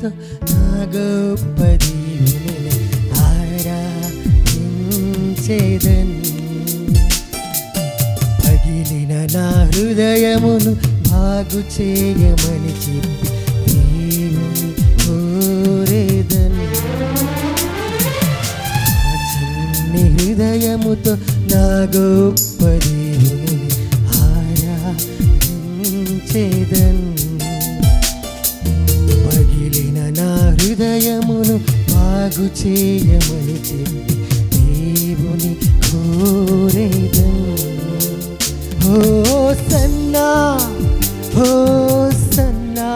హృదయముతో నా గొప్ప దేవుని ఆరాధించేదన్ పగిలిన నా హృదయమును బాగు చేయమని చెప్పి దేవుని కోరేదన్ నా చిన్ని హృదయముతో నా గొప్ప దేవుని ఆరాధించేదన్ పగిలిన నా హృదయమును బాగు చేయమని చెప్పి దేవుని కోరేదన్ ఓ సన్నా ఓ సన్నా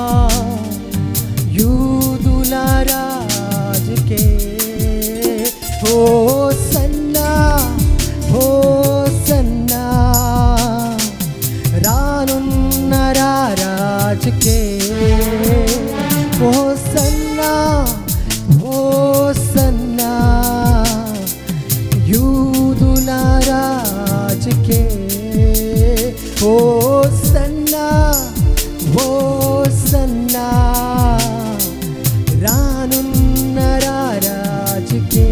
యూదుల రాజుకే ఓ సన్నా ఓ సన్నా రానున్న రాజుకే ఓ సన్నా ఓ సన్నా యూదుల రాజుకే ఓ సన్నా ఓ సన్నా రానున్న రాజుకే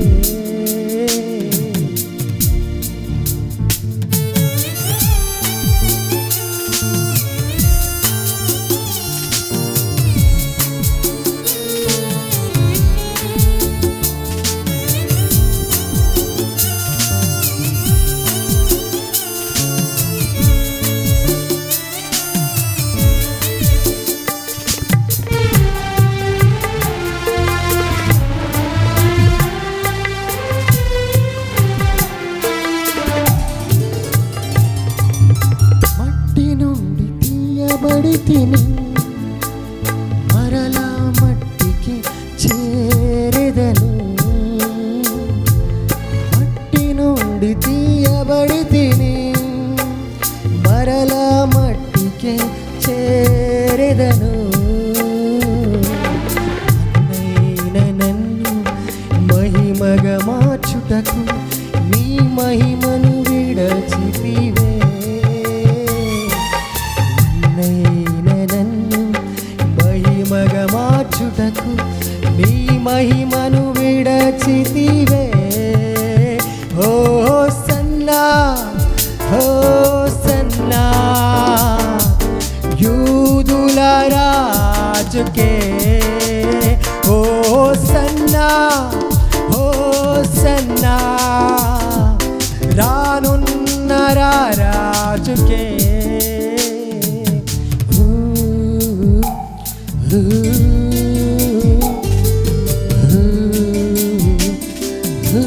మట్టి నుండి తీయబడి తిని మరలా మట్టికి చేరెదను మట్టి నుండి తీయబడి తిని మరలా మట్టికి చేరెదను అన్నైన నన్ను మహిమగా మార్చుటకు నీ మహిమను విడచితివే నన్నైన నన్ను మహిమగా మార్చుటకు నీ మహిమను విడచితివే ఓ సన్నా ఓ సన్నా యూదుల రాజుకే ఓ సన్నా ఓ సన్నా రానున్న రాజుకే ఊ, ఊ, ఊ,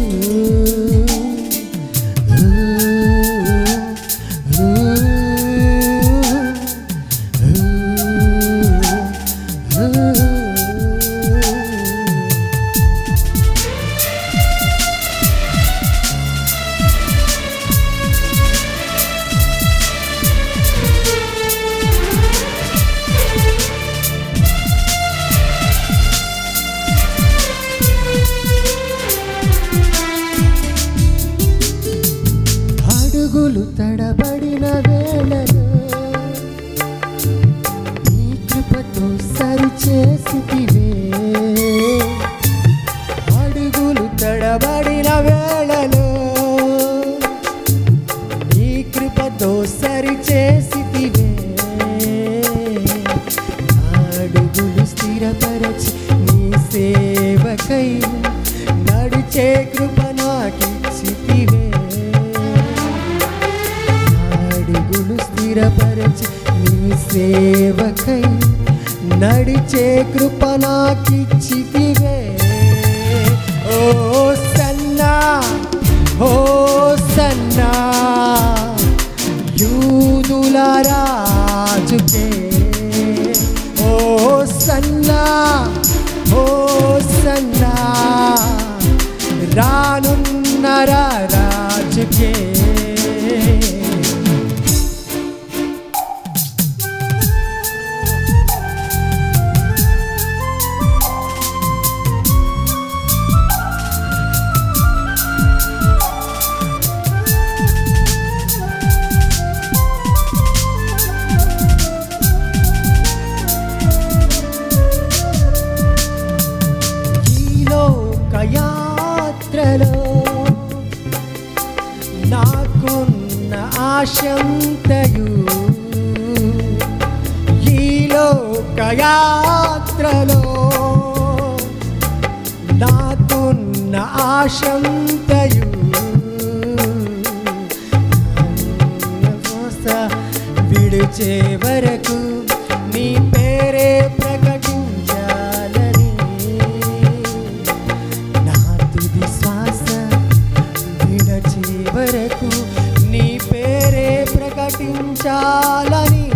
అడుగులు తడబడిన వేళలో నీ కృపతో సరిచేసితివే అడుగులు తడబడిన వేళలో నీ కృపతో సరిచేసితివే అడుగులు స్థిరపరచి నీ సేవకై నడిచే కృప నాకిచ్చితివే అడుగులు స్థిరపరచి నీ సేవకై నడిచే కృప నాకిచ్చితివే ఓ సన్నా ఓ సన్నా యూదుల రాజుకే ఓ సన్నా ఓ సన్నా రానున్న రాజుకే ఆశంతయు ఈ లోకయాత్రలో నాకున్న ఆశంతయు శ్వాస విడిచే వరకు నీ పేరే ప్రకటించాలని నా తుది శ్వాస విడచే వరకు నీ పేరే ప్రకటించాలని